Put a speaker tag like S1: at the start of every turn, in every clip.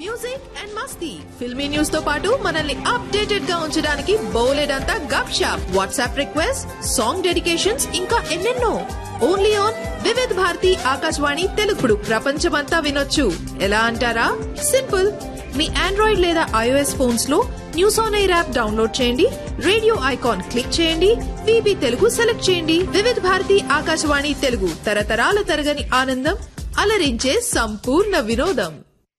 S1: music and మస్తీ filmy news తో పాటు మనల్ని అప్డేటెడ్ గా ఉంచడానికి బోలెడంతా గప్ షాప్ వాట్సాప్ రిక్వెస్ట్ సాంగ్ డెడికేషన్స్ ఇంకా ఎన్నెన్నో ఓన్లీ ఆన్ వివిధ్ భారతి ఆకాశవాణి తెలుగుడు ప్రపంచమంతా వినొచ్చు ఎలా అంటారా సింపుల్ మీ ఆండ్రాయిడ్ లేదా ఐఓఎస్ ఫోన్స్ లో news on air app download చేయండి రేడియో ఐకాన్ క్లిక్ చేయండి విబి తెలుగు సెలెక్ట్ చేయండి వివిధ్ భారతి ఆకాశవాణి తెలుగు తరతరాల తరగని ఆనందం అలరించే సంపూర్ణ వినోదం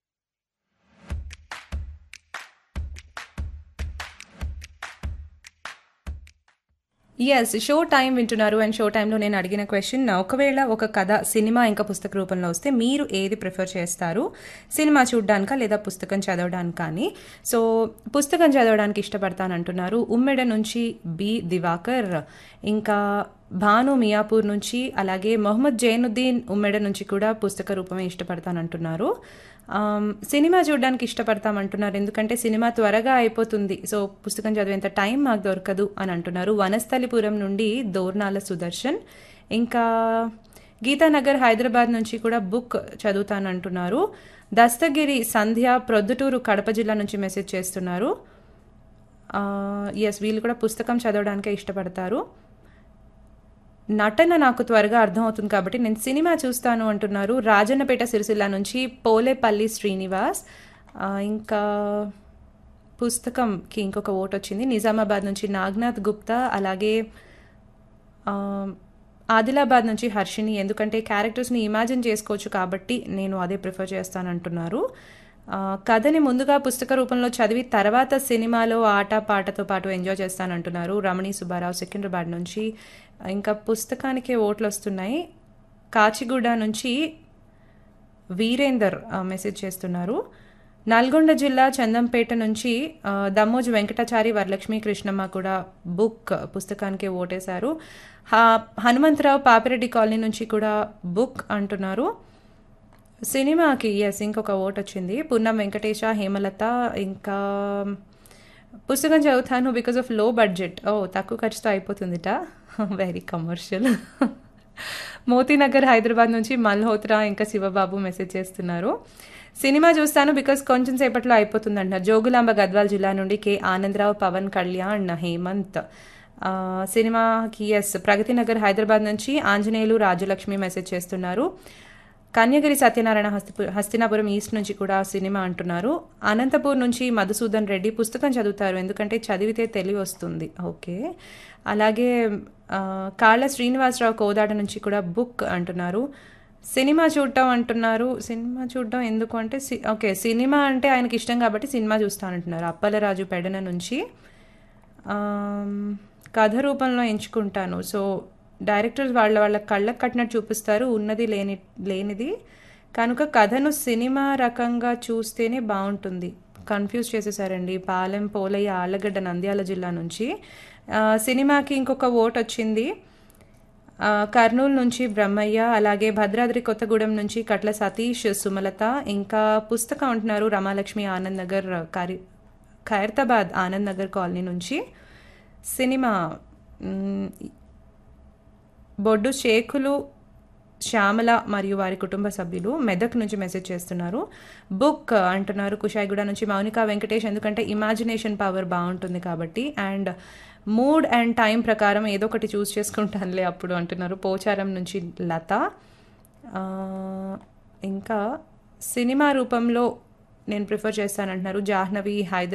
S2: ఎస్ షో టైం వింటున్నారు అండ్ షో టైంలో నేను అడిగిన క్వశ్చన్ ఒకవేళ ఒక కథ సినిమా ఇంకా పుస్తక రూపంలో వస్తే మీరు ఏది ప్రిఫర్ చేస్తారు సినిమా చూడడానికా లేదా పుస్తకం చదవడానికి కానీ సో పుస్తకం చదవడానికి ఇష్టపడతానంటున్నారు ఉమ్మెడ నుంచి బి దివాకర్ ఇంకా భాను మియాపూర్ నుంచి అలాగే మొహమ్మద్ జైనుద్దీన్ ఉమ్మెడ నుంచి కూడా పుస్తక రూపమే ఇష్టపడతానంటున్నారు ఆమ్, సినిమా చూడడానికి ఇష్టపడతామంటున్నారు ఎందుకంటే సినిమా త్వరగా అయిపోతుంది సో పుస్తకం చదివేంత టైం మాకు దొరకదు అని అంటున్నారు వనస్థలిపురం నుండి దోర్నాల సుదర్శన్ ఇంకా గీతానగర్ హైదరాబాద్ నుంచి కూడా బుక్ చదువుతానంటున్నారు దస్తగిరి సంధ్య ప్రొద్దుటూరు కడప జిల్లా నుంచి మెసేజ్ చేస్తున్నారు ఎస్ వీళ్ళు కూడా పుస్తకం చదవడానికే ఇష్టపడతారు నటన నాకు త్వరగా అర్థమవుతుంది కాబట్టి నేను సినిమా చూస్తాను అంటున్నారు రాజన్నపేట సిరిసిల్ల నుంచి పోలేపల్లి శ్రీనివాస్ ఆ, ఇంకా పుస్తకంకి ఇంకొక ఓట్ వచ్చింది నిజామాబాద్ నుంచి నాగ్నాథ్ గుప్తా అలాగే ఆ, ఆదిలాబాద్ నుంచి హర్షిని ఎందుకంటే క్యారెక్టర్స్ని ఇమాజిన్ చేసుకోవచ్చు కాబట్టి నేను అదే ప్రిఫర్ చేస్తానంటున్నారు ఆ, కథని ముందుగా పుస్తక రూపంలో చదివి తర్వాత సినిమాలో ఆట పాటతో పాటు ఎంజాయ్ చేస్తానంటున్నారు రమణి సుబ్బారావు సికింద్రాబాద్ నుంచి ఇంకా పుస్తకానికే ఓట్లు వస్తున్నాయి కాచిగూడ నుంచి వీరేందర్ ఆ, మెసేజ్ చేస్తున్నారు నల్గొండ జిల్లా చందంపేట నుంచి ఆ, దమ్మోజు వెంకటాచారి వరలక్ష్మి కృష్ణమ్మ కూడా బుక్ పుస్తకానికి ఓటేశారు హ- హనుమంతరావు పాపిరెడ్డి కాలనీ నుంచి కూడా బుక్ అంటున్నారు సినిమాకి ఎస్ ఇంకొక ఓట్ వచ్చింది పున్నం వెంకటేశ హేమలత ఇంకా పుస్తకం చదువుతాను బికాజ్ ఆఫ్ లో బడ్జెట్ ఓ తక్కువ ఖర్చుతో అయిపోతుందిట వెరీ కమర్షియల్ మోతీనగర్ హైదరాబాద్ నుంచి మల్హోత్రా ఇంకా శివబాబు మెసేజ్ చేస్తున్నారు సినిమా చూస్తాను బికాస్ కొంచెం సేపట్లో అయిపోతుంది అంటున్నారు జోగులాంబ గద్వాల్ జిల్లా నుండి కే ఆనందరావు పవన్ కళ్యాణ్ హేమంత్ ఆ, సినిమాకి ఎస్ ప్రగతి నగర్ హైదరాబాద్ నుంచి ఆంజనేయులు రాజలక్ష్మి మెసేజ్ చేస్తున్నారు కన్యగిరి సత్యనారాయణ హస్తిపు హస్తినాపురం ఈస్ట్ నుంచి కూడా సినిమా అంటున్నారు అనంతపూర్ నుంచి మధుసూదన్ రెడ్డి పుస్తకం చదువుతారు ఎందుకంటే చదివితే తెలివి వస్తుంది ఓకే అలాగే ఆ, కాళ్ళ శ్రీనివాసరావు కోదాడ నుంచి కూడా బుక్ అంటున్నారు సినిమా చూడటం అంటున్నారు సినిమా చూడటం ఎందుకు అంటే సి- ఓకే సినిమా అంటే ఆయనకి ఇష్టం కాబట్టి సినిమా చూస్తానంటున్నారు అప్పలరాజు పెడన నుంచి ఆమ్, కథ రూపంలో ఎంచుకుంటాను సో డైరెక్టర్స్ వాళ్ళ వాళ్ళ కళ్ళకు కట్టినట్టు చూపిస్తారు ఉన్నది లేని లేనిది కనుక కథను సినిమా రకంగా చూస్తేనే బాగుంటుంది కన్ఫ్యూజ్ చేసేసారండి పాలెం పోలయ్య ఆళ్ళగడ్డ నంద్యాల జిల్లా నుంచి ఆ, సినిమాకి ఇంకొక ఓట్ వచ్చింది ఆ, కర్నూలు నుంచి బ్రహ్మయ్య అలాగే భద్రాద్రి కొత్తగూడెం నుంచి కట్ల సతీష్ సుమలత ఇంకా పుస్తకం అంటున్నారు రమాలక్ష్మి ఆనంద్ నగర్ కరి ఖైరతాబాద్ ఆనంద్ నగర్ కాలనీ నుంచి సినిమా మ్, బొడ్డు షేకులు శ్యామల మరియు వారి కుటుంబ సభ్యులు మెదక్ నుంచి మెసేజ్ చేస్తున్నారు బుక్ అంటున్నారు కుషాయిగూడ నుంచి మౌనిక వెంకటేష్ ఎందుకంటే ఇమాజినేషన్ పవర్ బాగుంటుంది కాబట్టి అండ్ మూడ్ అండ్ టైం ప్రకారం ఏదో ఒకటి చూస్ చేసుకుంటానులే అప్పుడు అంటున్నారు పోచారం నుంచి లత ఆ, ఇంకా సినిమా రూపంలో నేను ప్రిఫర్ చేస్తానంటున్నారు జాహ్నవి హైదరాబాద్